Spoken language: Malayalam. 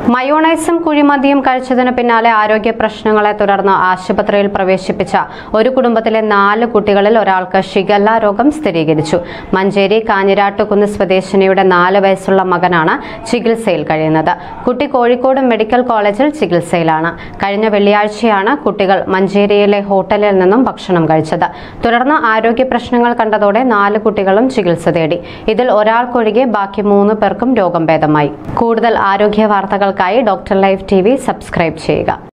മയോണൈസും കുഴിമതിയും കഴിച്ചതിന് പിന്നാലെ ആരോഗ്യ പ്രശ്നങ്ങളെ തുടർന്ന് ആശുപത്രിയിൽ പ്രവേശിപ്പിച്ച ഒരു കുടുംബത്തിലെ നാല് കുട്ടികളിൽ ഒരാൾക്ക് ഷിഗല്ല രോഗം സ്ഥിരീകരിച്ചു മഞ്ചേരി കാഞ്ഞിരാട്ടുകുന്ന് സ്വദേശിനിയുടെ നാല് വയസ്സുള്ള മകനാണ് ചികിത്സയിൽ കഴിയുന്നത് കുട്ടി കോഴിക്കോട് മെഡിക്കൽ കോളേജിൽ ചികിത്സയിലാണ് കഴിഞ്ഞ വെള്ളിയാഴ്ചയാണ് കുട്ടികൾ മഞ്ചേരിയിലെ ഹോട്ടലിൽ നിന്നും ഭക്ഷണം കഴിച്ചത് തുടർന്ന് ആരോഗ്യ പ്രശ്നങ്ങൾ കണ്ടതോടെ നാല് കുട്ടികളും ചികിത്സ തേടി ഇതിൽ ഒരാൾക്കൊഴികെ ബാക്കി മൂന്ന് പേർക്കും രോഗം ഭേദമായി കൂടുതൽ ആരോഗ്യ വാർത്തകൾക്കായി ഡോക്ടർ ലൈവ് ടി സബ്സ്ക്രൈബ് ചെയ്യുക